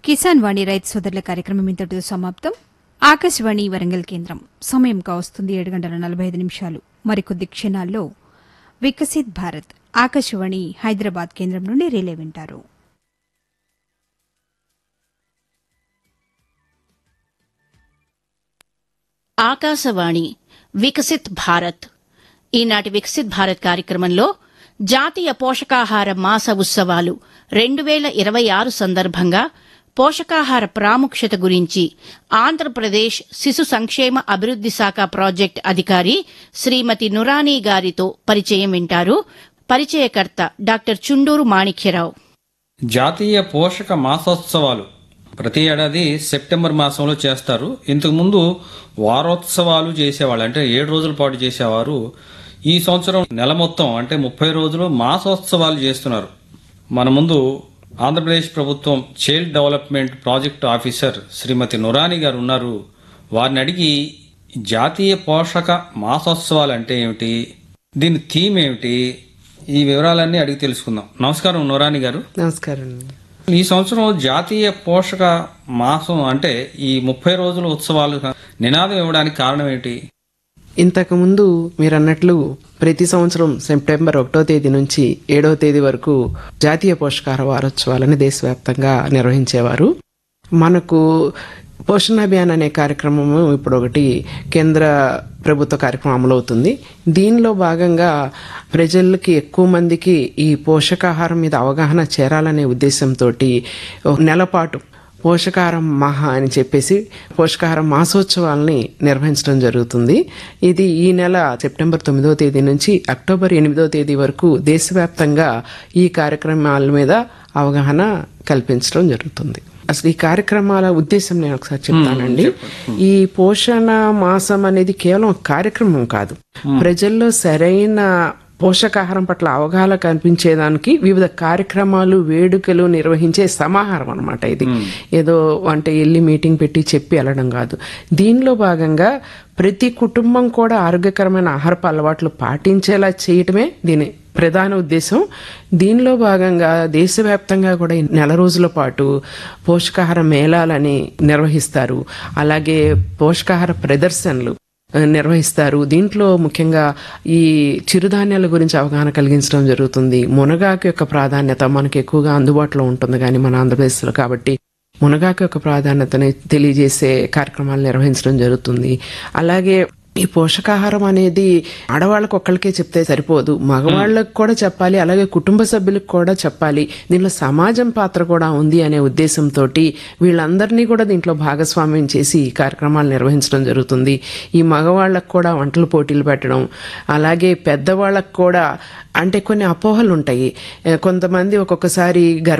కిసాన్ వాణి రైతు సోదరుల కార్యక్రమం ఇంతటితో సమాప్తం ఆకాశవాణి వరంగల్ కేంద్రం సమయం కావస్తుంది ఏడు గంటల నలభై ఐదు నిమిషాలు మరికొద్ది క్షణాల్లో వికసిత్ భారత్ ఆకాశవాణి హైదరాబాద్ కేంద్రం నుండి రిలే వింటారు ఆకాశవాణి వికసిత్ భారత్ ఈనాటి వికసిత్ భారత్ కార్యక్రమంలో జాతీయ పోషకాహార మాస ఉత్సవాలు రెండు వేల ఇరవై ఆరు సందర్భంగా పోషకాహార ప్రాముఖ్యత గురించి ఆంధ్రప్రదేశ్ శిశు సంక్షేమ అభివృద్ది శాఖ ప్రాజెక్ట్ అధికారి శ్రీమతి నురానీ గారితో పరిచయం వింటారు పరిచయకర్త డాక్టర్ చుండూరు మాణిక్యరావు జాతీయ పోషక మాసోత్సవాలు ప్రతి ఏడాది సెప్టెంబర్ మాసంలో చేస్తారు ఇంతకుముందు వారోత్సవాలు చేసేవాళ్ళు అంటే ఏడు రోజుల పాటు చేసేవారు ఈ సంవత్సరం నెల మొత్తం అంటే ముప్పై రోజులు మాసోత్సవాలు చేస్తున్నారు మన ముందు ఆంధ్రప్రదేశ్ ప్రభుత్వం child development project officer Shrimati Nurani garu ఉన్నారు వారిని అడిగి జాతీయ పోషక మాసోత్సవాలు అంటే ఏమిటి దీని థీమ్ ఏమిటి ఈ వివరాలన్నీ అడిగి తెలుసుకుందాం నమస్కారం నురాని గారు నమస్కారం ఈ సంవత్సరం జాతీయ పోషక మాసం అంటే ఈ ముప్పై రోజుల ఉత్సవాలు నినాదం ఇవ్వడానికి కారణం ఏంటి ఇంతకుముందు మీరు అన్నట్లు ప్రతి సంవత్సరం సెప్టెంబర్ ఒకటో తేదీ నుంచి ఏడవ తేదీ వరకు జాతీయ పోషకాహార వారోత్సవాలను దేశవ్యాప్తంగా నిర్వహించేవారు మనకు పోషణ అభియాన్ అనే కార్యక్రమము ఇప్పుడు ఒకటి కేంద్ర ప్రభుత్వ కార్యక్రమం అమలవుతుంది దీనిలో భాగంగా ప్రజలకి ఎక్కువ మందికి ఈ పోషకాహారం మీద అవగాహన చేరాలనే ఉద్దేశంతో నెలపాటు పోషకాహారం మహా అని చెప్పేసి పోషకాహారం మాసోత్సవాల్ని నిర్వహించడం జరుగుతుంది ఇది ఈ నెల సెప్టెంబర్ తొమ్మిదవ తేదీ నుంచి అక్టోబర్ ఎనిమిదవ తేదీ వరకు దేశవ్యాప్తంగా ఈ కార్యక్రమాల మీద అవగాహన కల్పించడం జరుగుతుంది అసలు ఈ కార్యక్రమాల ఉద్దేశం నేను ఒకసారి చెప్తానండి ఈ పోషణ మాసం అనేది కేవలం ఒక కార్యక్రమం కాదు ప్రజల్లో సరైన పోషకాహారం పట్ల అవగాహన కనిపించేదానికి వివిధ కార్యక్రమాలు వేడుకలు నిర్వహించే సమాహారం అనమాట ఇది ఏదో అంటే వెళ్ళి మీటింగ్ పెట్టి చెప్పి వెళ్ళడం కాదు దీనిలో భాగంగా ప్రతి కుటుంబం కూడా ఆరోగ్యకరమైన ఆహారపు అలవాట్లు పాటించేలా చేయటమే దీని ప్రధాన ఉద్దేశం దీనిలో భాగంగా దేశవ్యాప్తంగా కూడా ఈ నెల రోజుల పాటు పోషకాహార మేళాలని నిర్వహిస్తారు అలాగే పోషకాహార ప్రదర్శనలు ఆ, నిర్వహిస్తారు దీంట్లో ముఖ్యంగా ఈ చిరుధాన్యాల గురించి అవగాహన కలిగించడం జరుగుతుంది మునగాకు యొక్క ప్రాధాన్యత మనకు ఎక్కువగా అందుబాటులో ఉంటుంది కానీ మన ఆంధ్రప్రదేశ్లో కాబట్టి మునగాకు యొక్క ప్రాధాన్యతని తెలియజేసే కార్యక్రమాలు నిర్వహించడం జరుగుతుంది అలాగే ఈ పోషకాహారం అనేది ఆడవాళ్ళకు ఒక్కళ్ళకే చెప్తే సరిపోదు మగవాళ్ళకు కూడా చెప్పాలి అలాగే కుటుంబ సభ్యులకు కూడా చెప్పాలి దీనిలో సమాజం పాత్ర కూడా ఉంది అనే ఉద్దేశంతో వీళ్ళందరినీ కూడా దీంట్లో భాగస్వామ్యం చేసి ఈ కార్యక్రమాలు నిర్వహించడం జరుగుతుంది ఈ మగవాళ్ళకు కూడా వంటల పోటీలు పెట్టడం అలాగే పెద్దవాళ్ళకు కూడా అంటే కొన్ని అపోహలు ఉంటాయి ఏ, కొంతమంది ఒక్కొక్కసారి గర్భ